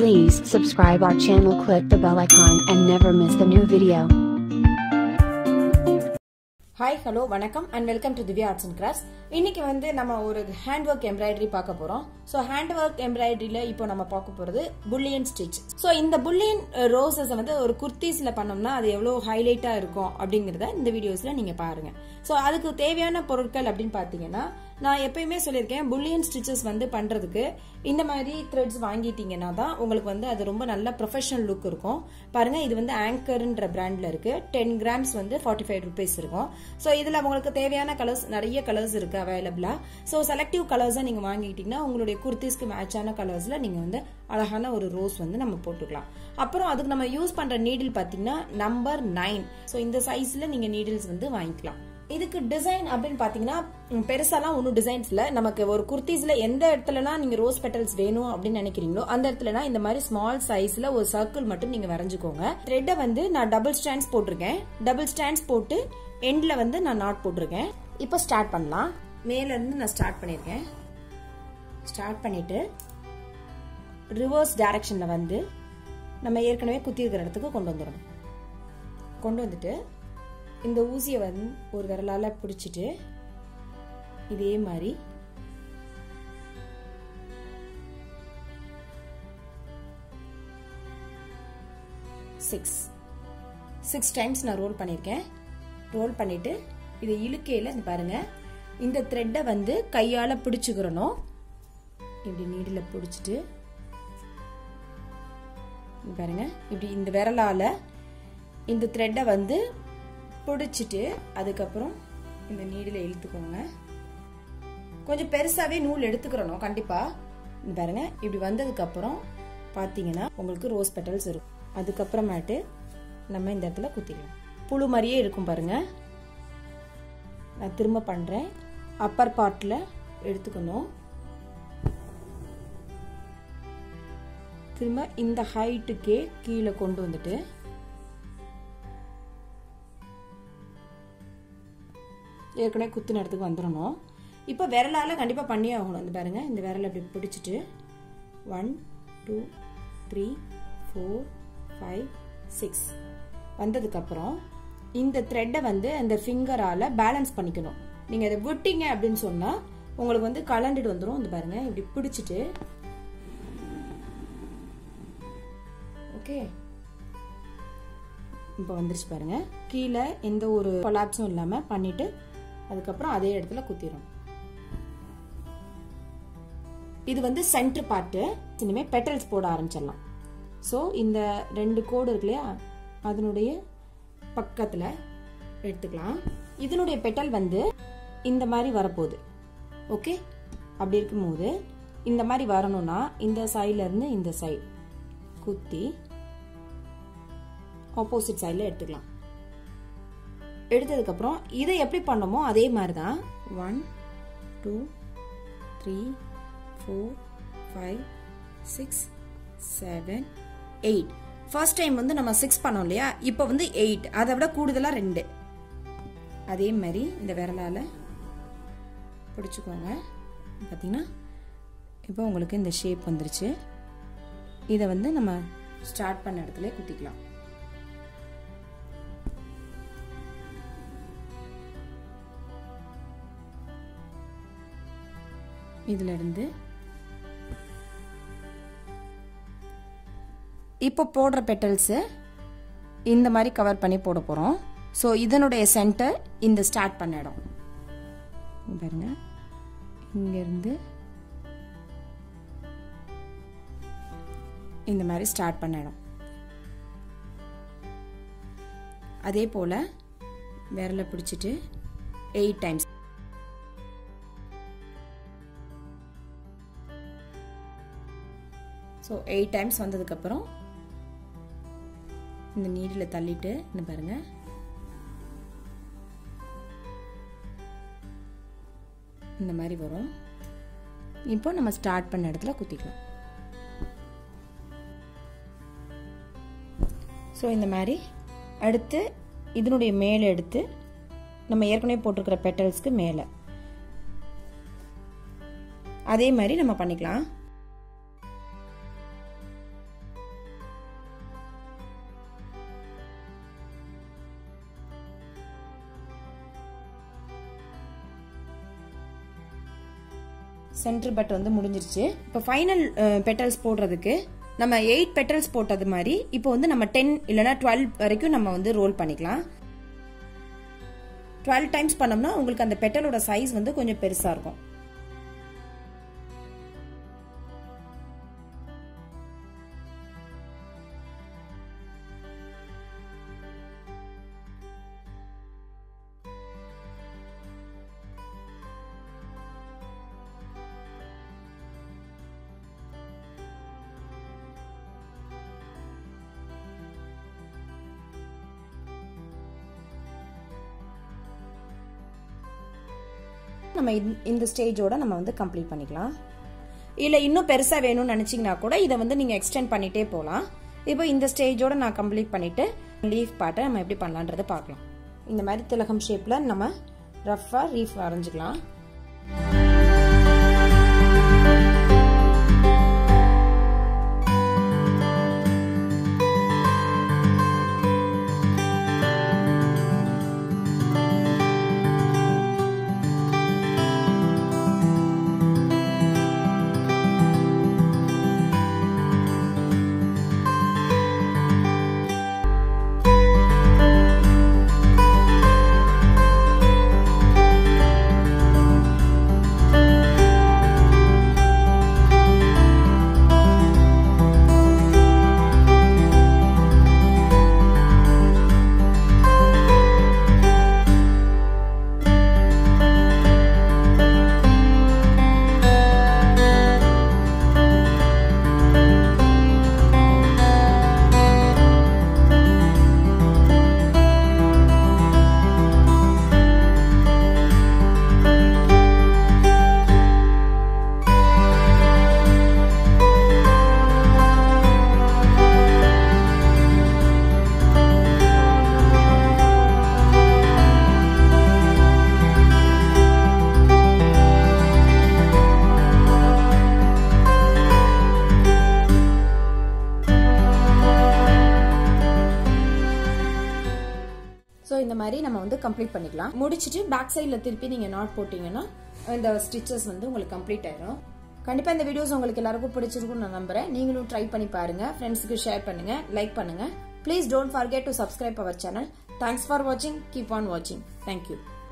Please subscribe our channel click the bell icon and never miss the new video. Hi hello வணக்கம் and welcome to Divya arts and crafts இன்னைக்கு வந்து நம்ம ஒரு hand work embroidery பார்க்க போறோம் so hand work எம்ப்ராய்டரியில இப்போ நம்ம பார்க்க போறது புல்லியன் ஸ்டிச் ஸோ இந்த புல்லியன் ரோசஸ் வந்து ஒரு குர்த்திஸ்ல பண்ணோம்னா அது எவ்வளோ ஹைலைட்டா இருக்கும் அப்படிங்கறத இந்த வீடியோஸ்ல நீங்க பாருங்க ஸோ அதுக்கு தேவையான பொருட்கள் அப்படின்னு பார்த்தீங்கன்னா நான் எப்பயுமே சொல்லியிருக்கேன் புல்லியன் ஸ்டிச்சஸ் வந்து பண்றதுக்கு இந்த மாதிரி த்ரெட்ஸ் வாங்கிட்டீங்கன்னா தான் உங்களுக்கு வந்து அது ரொம்ப நல்ல ப்ரொஃபஷனல் லுக் இருக்கும் பாருங்க இது வந்து ஆங்கர்ன்ற பிராண்ட்ல இருக்கு டென் கிராம்ஸ் வந்து ஃபார்ட்டி ஃபைவ் ருபீஸ் இருக்கும் ஸோ இதுல உங்களுக்கு தேவையான கலர்ஸ் நிறைய கலர்ஸ் இருக்கு அவைலபிளா ஸோ செலக்டிவ் கலர்ஸை நீங்க வாங்கிக்கிட்டீங்கன்னா உங்களுடைய குர்த்திஸ்க்கு மேட்சான கலர்ஸ்ல நீங்க வந்து அழகான ஒரு ரோஸ் வந்து நம்ம போட்டுக்கலாம் அப்புறம் அதுக்கு நம்ம யூஸ் பண்ற நீடில் பாத்தீங்கன்னா நம்பர் நைன் ஸோ இந்த சைஸ்ல நீங்க நீடில்ஸ் வந்து வாங்கிக்கலாம் இதுக்கு டிசைன் அப்படின்னு பாத்தீங்கன்னா ம், பெருசாலாம் ஒன்றும் டிசைன்ஸ் இல்ல நமக்கு ஒரு குர்த்திஸ்ல எந்த இடத்துலலாம் நீங்க ரோஸ் பெட்டல்ஸ் வேணும் அப்படின்னு நினைக்கிறீங்களோ அந்த இடத்துலனா இந்த மாதிரி ஸ்மால் சைஸ்ல ஒரு சர்க்கிள் மட்டும் நீங்க வரைஞ்சுக்கோங்க த்ரெட்டை வந்து நான் டபுள் ஸ்டாண்ட்ஸ் போட்டிருக்கேன் டபுள் ஸ்டாண்ட்ஸ் போட்டு எண்ட்ல வந்து நான் நாட் போட்டிருக்கேன் இப்போ ஸ்டார்ட் பண்ணலாம் மேல இருந்து நான் ஸ்டார்ட் பண்ணிருக்கேன் ஸ்டார்ட் பண்ணிட்டு ரிவர்ஸ் டைரக்ஷன்ல வந்து நம்ம ஏற்கனவே குத்தி இருக்கிற இடத்துக்கு கொண்டு வந்துடணும் கொண்டு வந்துட்டு இந்த ஊசியை வந்து ஒரு விரலால பிடிச்சிட்டு இதே மாதிரி சிக்ஸ் சிக்ஸ் டைம்ஸ் நான் ரோல் பண்ணியிருக்கேன் ரோல் பண்ணிட்டு இதை இழுக்கையில் இந்த பாருங்க இந்த த்ரெட்டை வந்து கையால் பிடிச்சுக்கிறணும் இப்படி நீடில் பிடிச்சிட்டு இங்க பாருங்க இப்படி இந்த விரலால இந்த த்ரெட்டை வந்து பிடிச்சிட்டு அதுக்கப்புறம் இந்த நீடில் இழுத்துக்கோங்க கொஞ்சம் பெருசாவே நூல் எடுத்துக்கிறணும் கண்டிப்பா இங்க பாருங்க இப்படி வந்ததுக்கு அப்புறம் பாத்தீங்கன்னா உங்களுக்கு ரோஸ் பெட்டல்ஸ் இருக்கும் அதுக்கப்புறமேட்டு நம்ம இந்த இடத்துல குத்திக்கலாம் புழு மாதிரியே இருக்கும் பாருங்க நான் திரும்ப பண்றேன் அப்பர் பார்ட்ல எடுத்துக்கணும் திரும்ப இந்த ஹைட்டுக்கே கீழே கொண்டு வந்துட்டு ஏற்கனவே குத்துன இடத்துக்கு வந்துடணும் இப்போ விரலால கண்டிப்பாக பண்ணியே ஆகணும் இந்த பாருங்க இந்த விரலை இப்படி பிடிச்சிட்டு one two three four five six வந்ததுக்கப்புறம் இந்த த்ரெட்டை வந்து அந்த ஃபிங்கரால பேலன்ஸ் பண்ணிக்கணும் நீங்கள் இதை விட்டீங்க அப்படின்னு சொன்னால் உங்களுக்கு வந்து கலண்டுட்டு வந்துடும் இந்த பாருங்க இப்படி பிடிச்சிட்டு ஓகே இப்போ வந்துருச்சு பாருங்க கீழே எந்த ஒரு கொலாப்ஸும் இல்லாமல் பண்ணிட்டு அதுக்கப்புறம் அதே இடத்துல குத்திடும் இது வந்து சென்டர் பார்ட்டு இனிமே பெட்டல்ஸ் போட ஆரம்பிச்சிடலாம் ஸோ இந்த ரெண்டு கோடு இருக்கு இல்லையா அதனுடைய பக்கத்தில் எடுத்துக்கலாம் இதனுடைய பெட்டல் வந்து இந்த மாதிரி வரப்போகுது ஓகே அப்படி இருக்கும்போது இந்த மாதிரி வரணும்னா இந்த சைட்ல இருந்து இந்த சைடு குத்தி ஆப்போசிட் சைடில் எடுத்துக்கலாம் எடுத்ததுக்கப்புறம் இதை எப்படி பண்ணோமோ அதே மாதிரி தான் one two three four five six seven eight first time வந்து நம்ம சிக்ஸ் பண்ணோம் இல்லையா இப்போ வந்து எயிட் அதை விட கூடுதலாக ரெண்டு அதே மாதிரி இந்த விரலால் பிடிச்சிக்கோங்க பார்த்தீங்கன்னா இப்போ உங்களுக்கு இந்த ஷேப் வந்துருச்சு இதை வந்து நம்ம ஸ்டார்ட் பண்ண இடத்துல குத்திக்கலாம் இதுல இருந்து இப்போ போடுற பெட்டல்ஸ் இந்த மாதிரி கவர் பண்ணி போட போறோம் ஸோ இதனுடைய சென்டர் இந்த ஸ்டார்ட் பண்ண இடம் இங்க பாருங்க இங்க இருந்து இந்த மாதிரி ஸ்டார்ட் பண்ண இடம் அதே போல விரலை பிடிச்சிட்டு eight times so eight times வந்ததுக்கப்புறம் இந்த நீடில் தள்ளிட்டு இந்த பாருங்க இந்த மாதிரி வரும் இப்போ நம்ம ஸ்டார்ட் பண்ண இடத்துல குத்திக்கலாம் ஸோ இந்த மாதிரி அடுத்து இதனுடைய மேலே எடுத்து நம்ம ஏற்கனவே போட்டிருக்கிற பெட்டல்ஸ்க்கு மேலே அதே மாதிரி நம்ம பண்ணிக்கலாம் சென்டர் பட் வந்து முடிஞ்சிருச்சு இப்போ ஃபைனல் பெட்டல்ஸ் போடுறதுக்கு நம்ம எயிட் பெட்டல்ஸ் போட்டது மாதிரி இப்போ வந்து நம்ம டென் இல்லைனா டுவெல் வரைக்கும் நம்ம வந்து ரோல் பண்ணிக்கலாம் டுவெல் டைம்ஸ் பண்ணோம்னா உங்களுக்கு அந்த பெட்டலோட சைஸ் வந்து கொஞ்சம் பெருசாக இருக்கும் நம்ம இந்த ஸ்டேஜோட நம்ம வந்து கம்ப்ளீட் பண்ணிக்கலாம் இல்லை இன்னும் பெருசாக வேணும்னு நினச்சிங்கன்னா கூட இதை வந்து நீங்கள் எக்ஸ்டெண்ட் பண்ணிகிட்டே போகலாம் இப்போ இந்த ஸ்டேஜோட நான் கம்ப்ளீட் பண்ணிவிட்டு லீஃப் பாட்டை நம்ம எப்படி பண்ணலான்றதை பார்க்கலாம் இந்த மாதிரி திலகம் ஷேப்பில் நம்ம ரஃப்பாக ரீஃப் வரைஞ்சிக்கலாம் ஸோ இந்த மாதிரி நம்ம வந்து கம்ப்ளீட் பண்ணிக்கலாம் முடிச்சுட்டு பேக் சைடில் திருப்பி நீங்கள் நாட் போட்டிங்கன்னா இந்த ஸ்டிச்சஸ் வந்து உங்களுக்கு கம்ப்ளீட் ஆயிடும் கண்டிப்பாக இந்த வீடியோஸ் உங்களுக்கு எல்லாருக்கும் பிடிச்சிருக்கும்னு நான் நம்புறேன் நீங்களும் ட்ரை பண்ணி பாருங்க ஃப்ரெண்ட்ஸுக்கு ஷேர் பண்ணுங்க லைக் பண்ணுங்க please don't forget to subscribe our channel thanks for வாட்சிங் கீப் ஆன் வாட்சிங் தேங்க்யூ